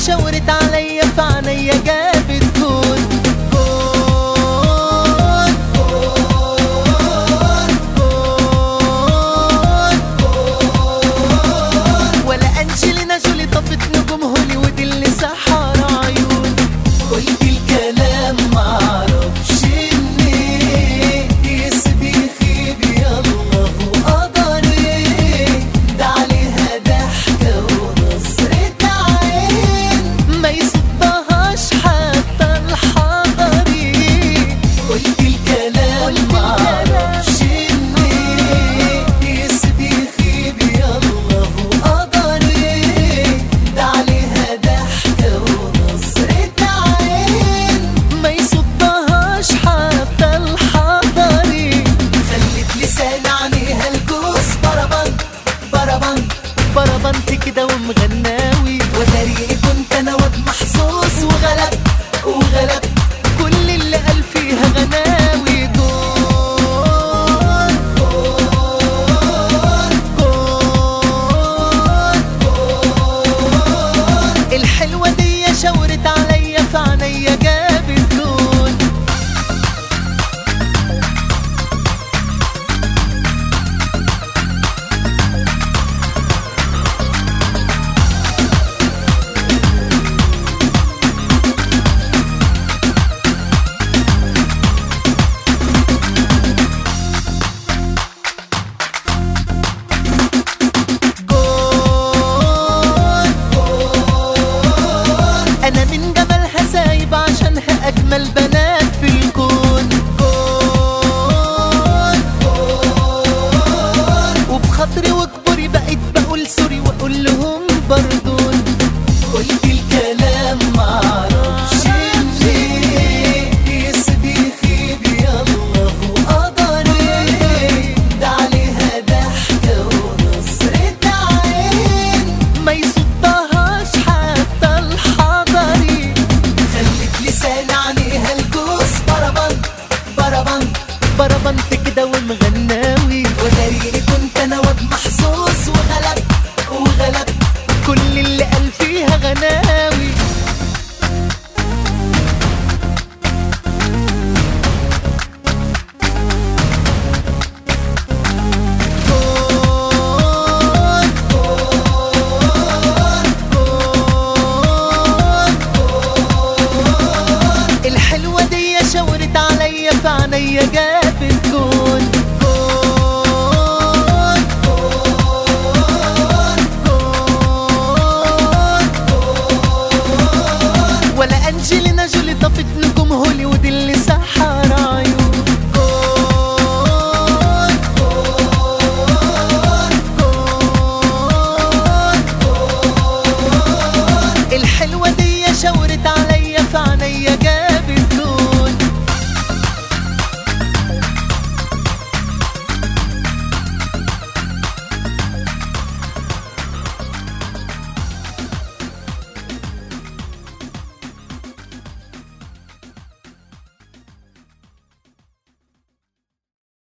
شاورت عليا في عينيا جابت جول جول جول جول ولا انجلينا جولي طفت نجوم هوليوود اللي سحر عيون قلت الكلام معرفش منين يسبي خيب يلا وقدري ده عليها ضحكة ونظرة عين ما يصدهاش حتى الحضري قلت الكلام معرفش منين يسبي خيب يلا وقدري ده عليها ضحكة ونظرة عين ما يصدهاش حتى الحضري خلت لسان عليها الجوز بربنت بربنت بربنت كده ومغناوي وتاريخي كنت انا واد محظوظ